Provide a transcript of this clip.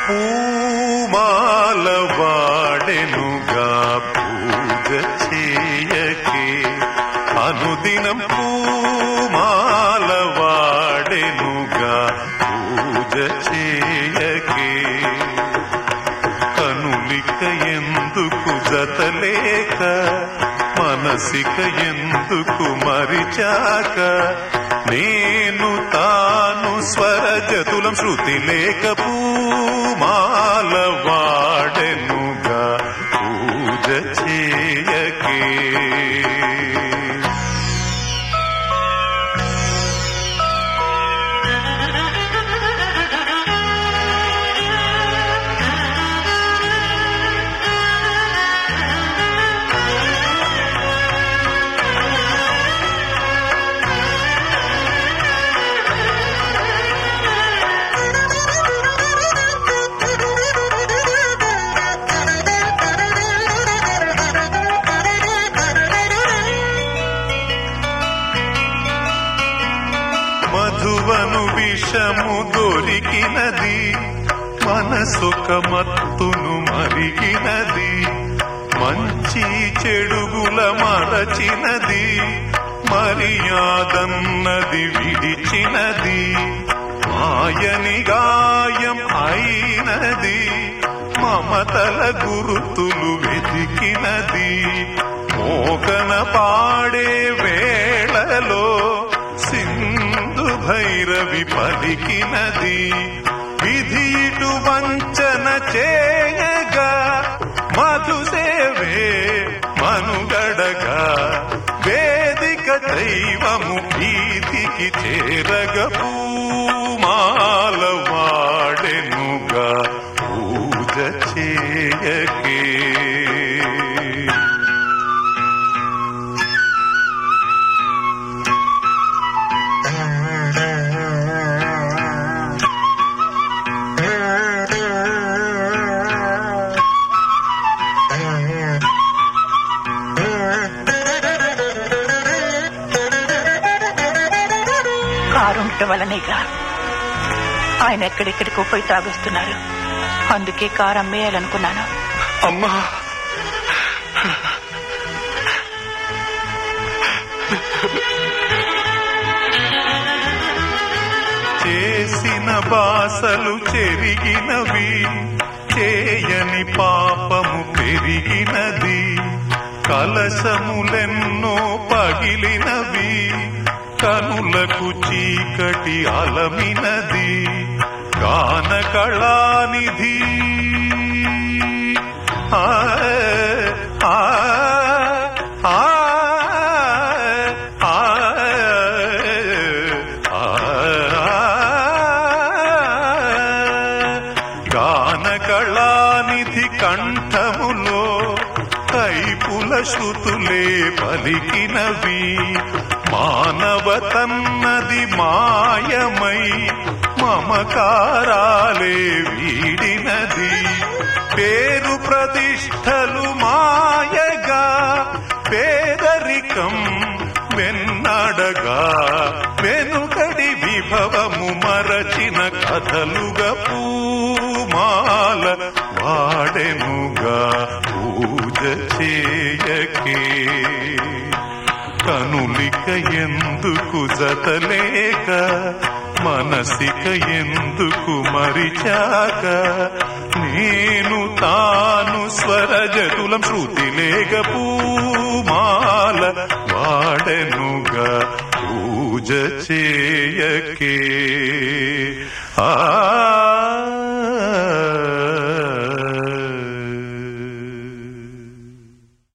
పూమాల వాడెనుగా పూజ చేయకే అనుదినం పూమాల వాడెనుగా పూజ చేయకే కనులిక ఎందుకు జతలేక మనసిక ఎందుకు మరిచాక నేను తాను స్వరజతులం శృతి లేక పూమాల వాడెనుగా పూజ చేయకే మధువను విషము దొరికినది మనసొక మత్తును మరిగినది మంచి చెడుగుల మరచినది మర్యాదన్నది విడిచినది మాయని గాయం అయినది మమతల గురుతులు వెతికినది మోకన పాడే వేళలో సింధు భైరవి పలికినది విధి ఇటు వంచన చేయగా మధుసేవే మనుగడగా వేదిక దైవము వీధికి చేరగ పూమాల వాడెనుగా పూజ చేయకే కారు ఉండటం వల్లనేగా ఆయన ఎక్కడెక్కడికో పోయి తాగొస్తున్నారు అందుకే కారు అమ్మేయాలనుకున్నాను అమ్మా చేసిన బాసలు చెరిగినవి చేయని పాపము పెరిగినది కలశములెన్నో పగిలినవి కనులకు చీకటి అలమినది గాన కళానిధి ఆ ఆ ఆ ఆ గాన కళానిధి కంఠములో కైపుల శృతులే పలికినవి మానవతన్నది మాయమై మమకారాలే వీడినది పేరు ప్రతిష్టలు మాయగా పేదరికం వెన్నడగా వెనుకడి విభవము మరచిన కథలుగా పూమాల వాడెనుగా పూజ చేయకే కనులిక ఎందుకు జతలేక మనసిక ఎందుకు మరిచాక నేను తాను స్వరజతులం శృతి లేక పూమాల వాడెనుగా పూజ చేయకే ఆ